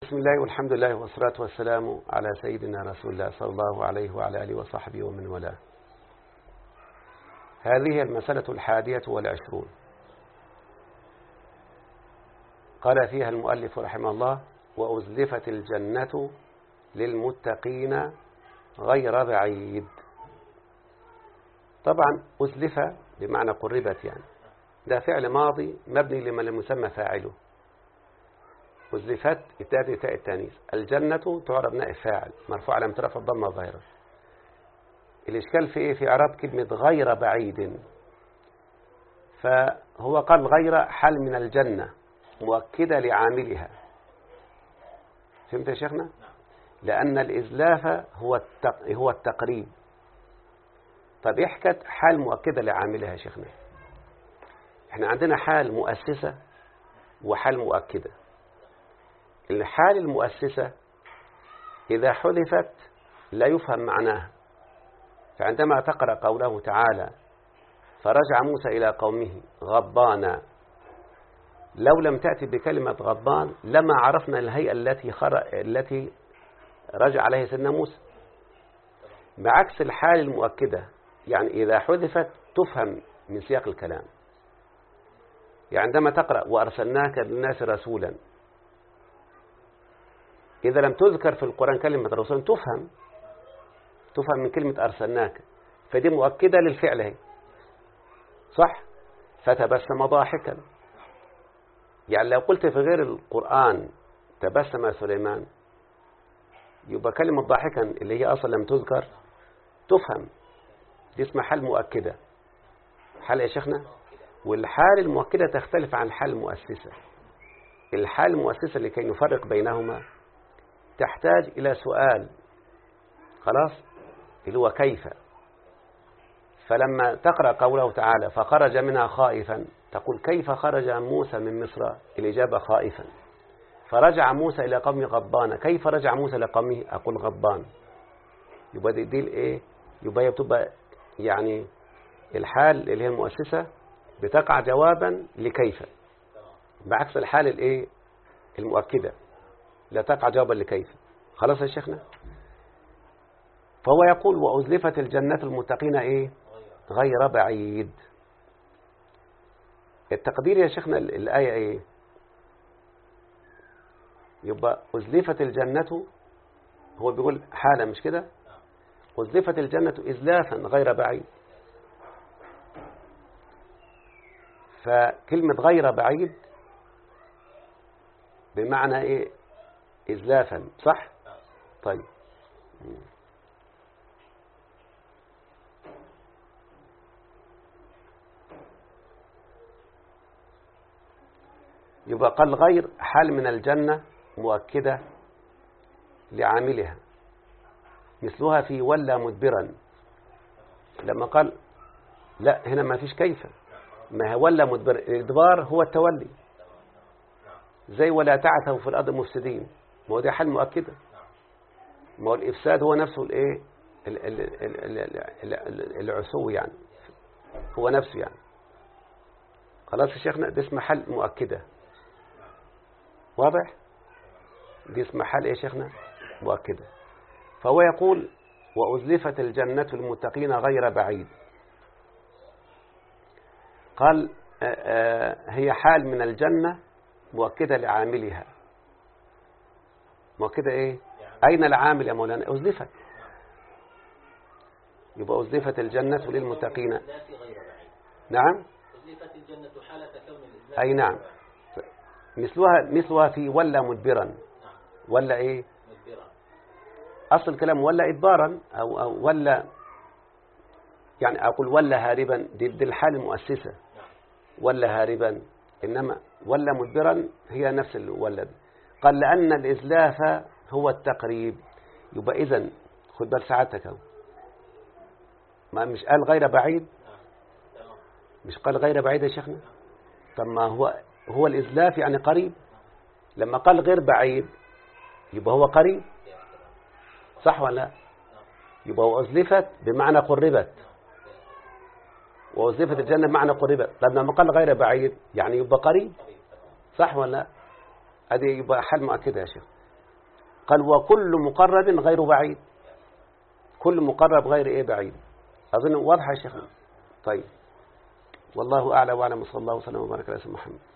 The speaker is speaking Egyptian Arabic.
بسم الله والحمد لله والصلاة والسلام على سيدنا رسول الله صلى الله عليه وعلى آله وصحبه ومن والاه هذه المسألة الحادية والعشرون قال فيها المؤلف رحمه الله وأزلفت الجنة للمتقين غير بعيد طبعا أزلف بمعنى قربت يعني ده فعل ماضي مبني لمن لم يسمى فاعله أزلفت إتاد تاء التانيث الجنة تعرب نائب فاعل مرفوع على رفع الضمة ظاهرة الإشكال في إيه في إعراب كلمة غير بعيد فهو قال غير حل من الجنة مؤكدة لعاملها فهمت يا شيخنا لأن الإزلاف هو هو التقريب طب إحكت حال مؤكدة لعاملها يا شيخنا احنا عندنا حال مؤسسة وحال مؤكدة الحال المؤسسة إذا حذفت لا يفهم معناها فعندما تقرأ قوله تعالى فرجع موسى إلى قومه غضبانا لو لم تأتي بكلمة غضبان لما عرفنا الهيئة التي خر... التي رجع عليها سيدنا موسى بعكس الحال المؤكدة يعني إذا حذفت تفهم من سياق الكلام يعني عندما تقرأ وأرسلناك للناس رسولا إذا لم تذكر في القرآن كلمة رسول تفهم تفهم من كلمة أرسلناك فدي مؤكدة للفعل هي صح فتبسم ضاحكا يعني لو قلت في غير القرآن تبسم سليمان يبقى كلمة ضاحكا اللي هي أصلا لم تذكر تفهم دي اسمها حال مؤكدة حال يا شيخنا والحال المؤكدة تختلف عن الحال المؤسسة الحال المؤسسة لكي نفرق بينهما تحتاج إلى سؤال خلاص اللي هو كيف فلما تقرأ قوله تعالى فخرج منها خائفا تقول كيف خرج موسى من مصر الإجابة خائفا فرجع موسى إلى قومه غضبان كيف رجع موسى إلى قومه أقول غضبان يبقى دي, دي الإيه يبقى بتبقى يعني الحال اللي هي المؤسسة بتقع جوابا لكيف بعكس الحال الايه المؤكدة لا تقع جوابا لكيف خلاص يا شيخنا فهو يقول وأزلفت الجنة المتقين ايه غير بعيد التقدير يا شيخنا الآية ايه يبقى أزلفت الجنة هو بيقول حالة مش كده أزلفت الجنة إزلافا غير بعيد فكلمة غير بعيد بمعنى ايه إزلافا صح طيب يبقى قال غير حال من الجنة مؤكدة لعاملها مثلها في ولا مدبرا لما قال لا هنا ما فيش كيف ما هو ولا مدبر الإدبار هو التولي زي ولا تعثوا في الأرض مفسدين ما هو دي حال مؤكدة ما هو الإفساد هو نفسه الإيه العسو يعني هو نفسه يعني خلاص يا شيخنا دي اسمها حل مؤكدة واضح دي اسمها حل ايه يا شيخنا مؤكدة فهو يقول وأزلفت الجنة المتقين غير بعيد قال هي حال من الجنة مؤكدة لعاملها مؤكدة ايه اين العامل يا مولانا ازلفت يبقى ازلفت الجنة للمتقين نعم ازلفت الجنة حالة كون الإزلاف اي نعم مثلها مثلها في ولا مدبرا ولا ايه مدبرا اصل الكلام ولا ادبارا او, أو ولا يعني اقول ولا هاربا دي, دي الحال المؤسسة ولا هاربا إنما ولا مدبرا هي نفس الولد قال لأن الإزلاف هو التقريب يبقى إذن خد بال ساعتك اهو ما مش قال غير بعيد مش قال غير بعيد يا شيخنا طب ما هو هو الإزلاف يعني قريب لما قال غير بعيد يبقى هو قريب صح ولا لا يبقى وأزلفت بمعنى قربت ووظيفة الجنة بمعنى قريبة طب لما قال غير بعيد يعني يبقى قريب صح ولا لا هذه يبقى حال مؤكدة يا شيخ قال وكل مقرب غير بعيد كل مقرب غير ايه بعيد اظن واضحه يا شيخنا طيب والله اعلى واعلم صلى الله وسلم وبارك على سيدنا محمد